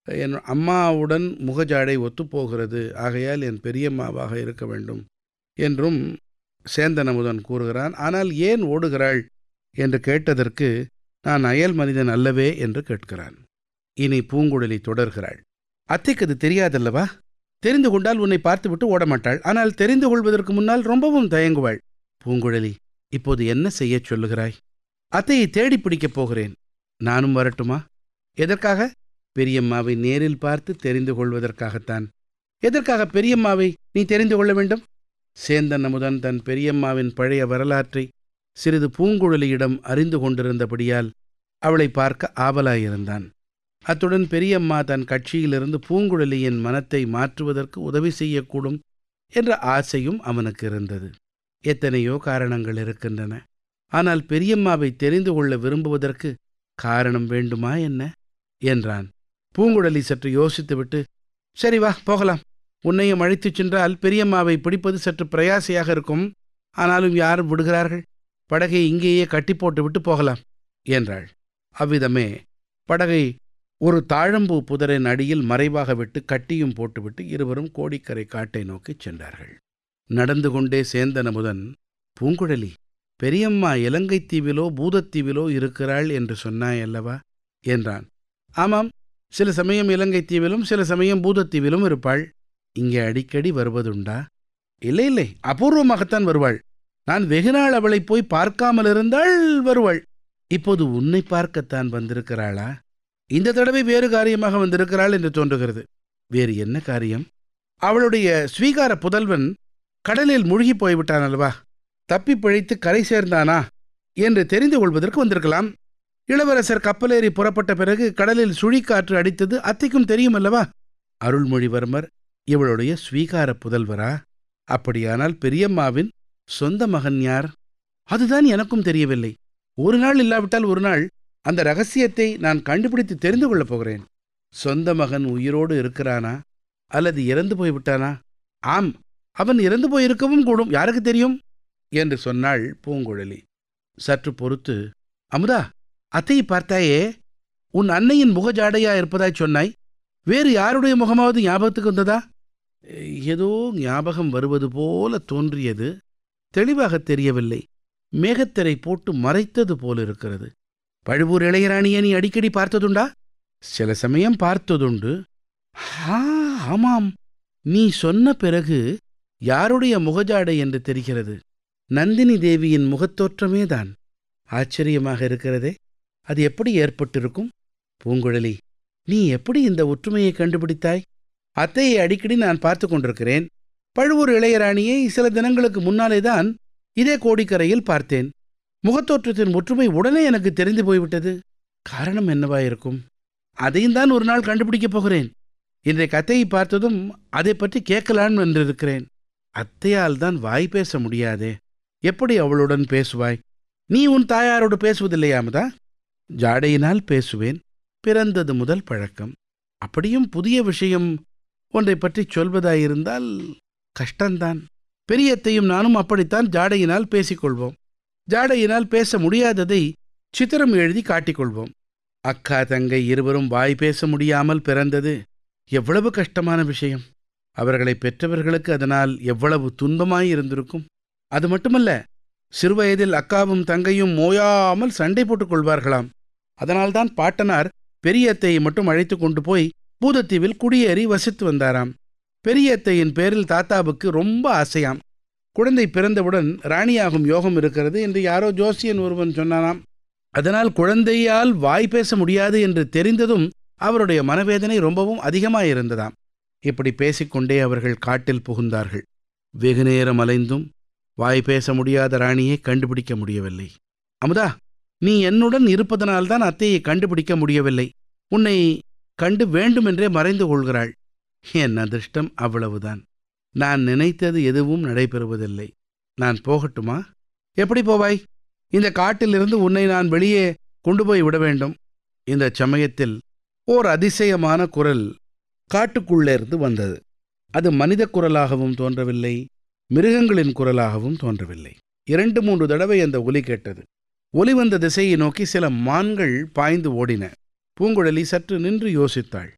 என் அம்மாவுடன் முகஜாடை ஒத்துப்போகிறது ஆகையால் என் பெரியம்மாவாக இருக்க வேண்டும் என்றும் சேந்தன் அமுதன் கூறுகிறான் ஆனால் ஏன் ஓடுகிறாள் என்று கேட்டதற்கு நான் அயல் மனிதன் அல்லவே என்று கேட்கிறான் இனி பூங்குழலி தொடர்கிறாள் அத்தைக்கு அது தெரியாதல்லவா தெரிந்து கொண்டால் உன்னை பார்த்துவிட்டு ஓடமாட்டாள் ஆனால் தெரிந்து கொள்வதற்கு முன்னால் ரொம்பவும் தயங்குவாள் பூங்குழலி இப்போது என்ன செய்யச் சொல்லுகிறாய் அத்தையை தேடி பிடிக்கப் போகிறேன் நானும் வரட்டுமா எதற்காக பெரியம்மாவை நேரில் பார்த்து தெரிந்து கொள்வதற்காகத்தான் எதற்காக பெரியம்மாவை நீ தெரிந்து கொள்ள வேண்டும் சேந்தன் அமுதன் தன் பெரியம்மாவின் பழைய வரலாற்றை சிறிது பூங்குழலியிடம் அறிந்து கொண்டிருந்தபடியால் அவளை பார்க்க ஆவலாயிருந்தான் அத்துடன் பெரியம்மா தன் கட்சியிலிருந்து பூங்குழலியின் மனத்தை மாற்றுவதற்கு உதவி செய்யக்கூடும் என்ற ஆசையும் அவனுக்கு இருந்தது எத்தனையோ காரணங்கள் இருக்கின்றன ஆனால் பெரியம்மாவை தெரிந்து கொள்ள விரும்புவதற்கு காரணம் வேண்டுமா என்ன என்றான் பூங்குழலி சற்று யோசித்துவிட்டு சரி வா போகலாம் உன்னையும் அழைத்துச் சென்றால் பெரியம்மாவை பிடிப்பது சற்று பிரயாசையாக இருக்கும் ஆனாலும் யாரும் விடுகிறார்கள் படகை இங்கேயே கட்டி போட்டுவிட்டு போகலாம் என்றாள் அவ்விதமே படகை ஒரு தாழம்பூ புதரின் அடியில் மறைவாக விட்டு கட்டியும் போட்டுவிட்டு இருவரும் கோடிக்கரை காட்டை நோக்கிச் சென்றார்கள் நடந்து கொண்டே சேந்தனமுதன் பூங்குழலி பெரியம்மா இலங்கைத் தீவிலோ பூதத்தீவிலோ இருக்கிறாள் என்று சொன்னாய் அல்லவா என்றான் ஆமாம் சில சமயம் இலங்கைத் தீவிலும் சில சமயம் பூதத்தீவிலும் இருப்பாள் இங்கே அடிக்கடி வருவதுண்டா இல்லை இல்லை அபூர்வமாகத்தான் வருவாள் நான் வெகுநாள் அவளை போய் பார்க்காமல் இருந்தால் வருவாள் இப்போது உன்னை பார்க்கத்தான் வந்திருக்கிறாளா இந்த தடவை வேறு காரியமாக வந்திருக்கிறாள் என்று தோன்றுகிறது வேறு என்ன காரியம் அவளுடைய ஸ்வீகார புதல்வன் கடலில் மூழ்கி போய்விட்டான் அல்லவா தப்பி பிழைத்து கரை சேர்ந்தானா என்று தெரிந்து கொள்வதற்கு வந்திருக்கலாம் இளவரசர் கப்பலேறி புறப்பட்ட பிறகு கடலில் சுழிக்காற்று அடித்தது அத்தைக்கும் தெரியும் அல்லவா அருள்மொழிவர்மர் இவளுடைய ஸ்வீகார புதல்வரா அப்படியானால் பெரியம்மாவின் சொந்த மகன் யார் அதுதான் எனக்கும் தெரியவில்லை ஒரு நாள் இல்லாவிட்டால் ஒரு நாள் அந்த ரகசியத்தை நான் கண்டுபிடித்து தெரிந்து கொள்ளப் போகிறேன் சொந்த மகன் உயிரோடு இருக்கிறானா அல்லது இறந்து போய்விட்டானா ஆம் அவன் இறந்து போயிருக்கவும் கூடும் யாருக்கு தெரியும் என்று சொன்னாள் பூங்குழலி சற்று பொறுத்து அமுதா அத்தையை பார்த்தாயே உன் அன்னையின் முகஜாடையா இருப்பதாய் சொன்னாய் வேறு யாருடைய முகமாவது ஞாபகத்துக்கு வந்ததா ஏதோ ஞாபகம் வருவது போல தோன்றியது தெளிவாக தெரியவில்லை மேகத்திரை போட்டு மறைத்தது போல இருக்கிறது பழுவூர் இளையராணியை நீ அடிக்கடி பார்த்ததுண்டா சில சமயம் பார்த்ததுண்டு ஆ ஆமாம் நீ சொன்ன பிறகு யாருடைய முகஜாடை என்று தெரிகிறது நந்தினி தேவியின் முகத்தோற்றமேதான் ஆச்சரியமாக இருக்கிறதே அது எப்படி ஏற்பட்டிருக்கும் பூங்குழலி நீ எப்படி இந்த ஒற்றுமையை கண்டுபிடித்தாய் அத்தையை அடிக்கடி நான் பார்த்து கொண்டிருக்கிறேன் பழுவூர் இளையராணியை சில தினங்களுக்கு முன்னாலே தான் இதே கோடிக்கரையில் பார்த்தேன் முகத்தோற்றத்தின் ஒற்றுமை உடனே எனக்கு தெரிந்து போய்விட்டது காரணம் என்னவாயிருக்கும் அதையும் தான் ஒரு நாள் கண்டுபிடிக்கப் போகிறேன் இன்றைக்கு அத்தையை பார்த்ததும் அதை பற்றி கேட்கலான் என்றிருக்கிறேன் அத்தையால் தான் வாய் பேச முடியாதே எப்படி அவளுடன் பேசுவாய் நீ உன் தாயாரோடு பேசுவதில்லையாமதா ஜாடையினால் பேசுவேன் பிறந்தது முதல் பழக்கம் அப்படியும் புதிய விஷயம் ஒன்றை பற்றி சொல்வதாயிருந்தால் கஷ்டந்தான் பெரியத்தையும் நானும் அப்படித்தான் ஜாடையினால் பேசிக்கொள்வோம் ஜாடையினால் பேச முடியாததை சித்திரம் எழுதி காட்டிக்கொள்வோம் அக்கா தங்கை இருவரும் வாய் பேச முடியாமல் பிறந்தது எவ்வளவு கஷ்டமான விஷயம் அவர்களை பெற்றவர்களுக்கு அதனால் எவ்வளவு துன்பமாய் இருந்திருக்கும் அது மட்டுமல்ல சிறுவயதில் அக்காவும் தங்கையும் மோயாமல் சண்டை போட்டுக் கொள்வார்களாம் அதனால்தான் பாட்டனார் பெரியத்தையை மட்டும் அழைத்து கொண்டு போய் பூதத்தீவில் குடியேறி வசித்து வந்தாராம் பெரியத்தையின் பேரில் தாத்தாவுக்கு ரொம்ப ஆசையாம் குழந்தை பிறந்தவுடன் ராணியாகும் யோகம் இருக்கிறது என்று யாரோ ஜோசியன் ஒருவன் சொன்னானாம் அதனால் குழந்தையால் வாய் பேச முடியாது என்று தெரிந்ததும் அவருடைய மனவேதனை ரொம்பவும் அதிகமாயிருந்ததாம் இப்படி பேசிக்கொண்டே அவர்கள் காட்டில் புகுந்தார்கள் வெகு நேரம் அலைந்தும் வாய் பேச முடியாத ராணியை கண்டுபிடிக்க முடியவில்லை அமுதா நீ என்னுடன் இருப்பதனால்தான் அத்தையை கண்டுபிடிக்க முடியவில்லை உன்னை கண்டு வேண்டுமென்றே மறைந்து கொள்கிறாள் என் அதிர்ஷ்டம் அவ்வளவுதான் நான் நினைத்தது எதுவும் நடைபெறுவதில்லை நான் போகட்டுமா எப்படி போவாய் இந்த காட்டிலிருந்து உன்னை நான் வெளியே கொண்டு போய் விட வேண்டும் இந்த சமயத்தில் ஓர் அதிசயமான குரல் காட்டுக்குள்ளேருந்து வந்தது அது மனித குரலாகவும் தோன்றவில்லை மிருகங்களின் குரலாகவும் தோன்றவில்லை இரண்டு மூன்று தடவை அந்த ஒலி கேட்டது ஒலி வந்த திசையை நோக்கி சில மான்கள் பாய்ந்து ஓடின பூங்குழலி சற்று நின்று யோசித்தாள்